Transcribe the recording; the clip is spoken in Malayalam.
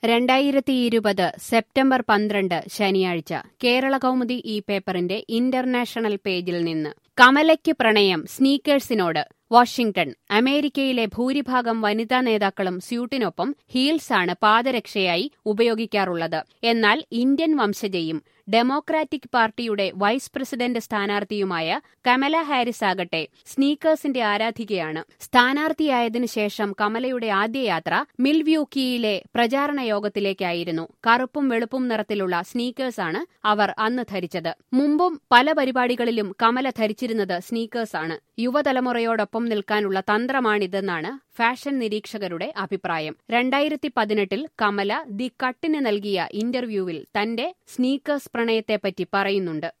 രണ്ടായിരത്തി ഇരുപത് സെപ്റ്റംബർ പന്ത്രണ്ട് ശനിയാഴ്ച കേരള കൗമുദി ഈ പേപ്പറിന്റെ ഇന്റർനാഷണൽ പേജിൽ നിന്ന് കമലയ്ക്ക് പ്രണയം സ്നീക്കേഴ്സിനോട് വാഷിംഗ്ടൺ അമേരിക്കയിലെ ഭൂരിഭാഗം വനിതാ നേതാക്കളും സ്യൂട്ടിനൊപ്പം ഹീൽസാണ് പാദരക്ഷയായി ഉപയോഗിക്കാറുള്ളത് എന്നാൽ ഇന്ത്യൻ വംശജയും ഡെമോക്രാറ്റിക് പാർട്ടിയുടെ വൈസ് പ്രസിഡന്റ് സ്ഥാനാർത്ഥിയുമായ കമല ഹാരിസ് ആകട്ടെ സ്നീക്കേഴ്സിന്റെ ആരാധികയാണ് സ്ഥാനാർത്ഥിയായതിനു ശേഷം കമലയുടെ ആദ്യ യാത്ര മിൽവ്യൂക്കിയിലെ പ്രചാരണ യോഗത്തിലേക്കായിരുന്നു കറുപ്പും വെളുപ്പും നിറത്തിലുള്ള സ്നീക്കേഴ്സാണ് അവർ അന്ന് ധരിച്ചത് മുമ്പും പല പരിപാടികളിലും കമല ധരിച്ചിരുന്നത് സ്നീക്കേഴ്സാണ് യുവതലമുറയോടൊപ്പം നിൽക്കാനുള്ള തന്ത്രമാണിതെന്നാണ് ഫാഷൻ നിരീക്ഷകരുടെ അഭിപ്രായം രണ്ടായിരത്തി പതിനെട്ടിൽ കമല ദി കട്ടിന് നൽകിയ ഇന്റർവ്യൂവിൽ തന്റെ സ്നീക്കേഴ്സ് പ്രണയത്തെപ്പറ്റി പറയുന്നുണ്ട്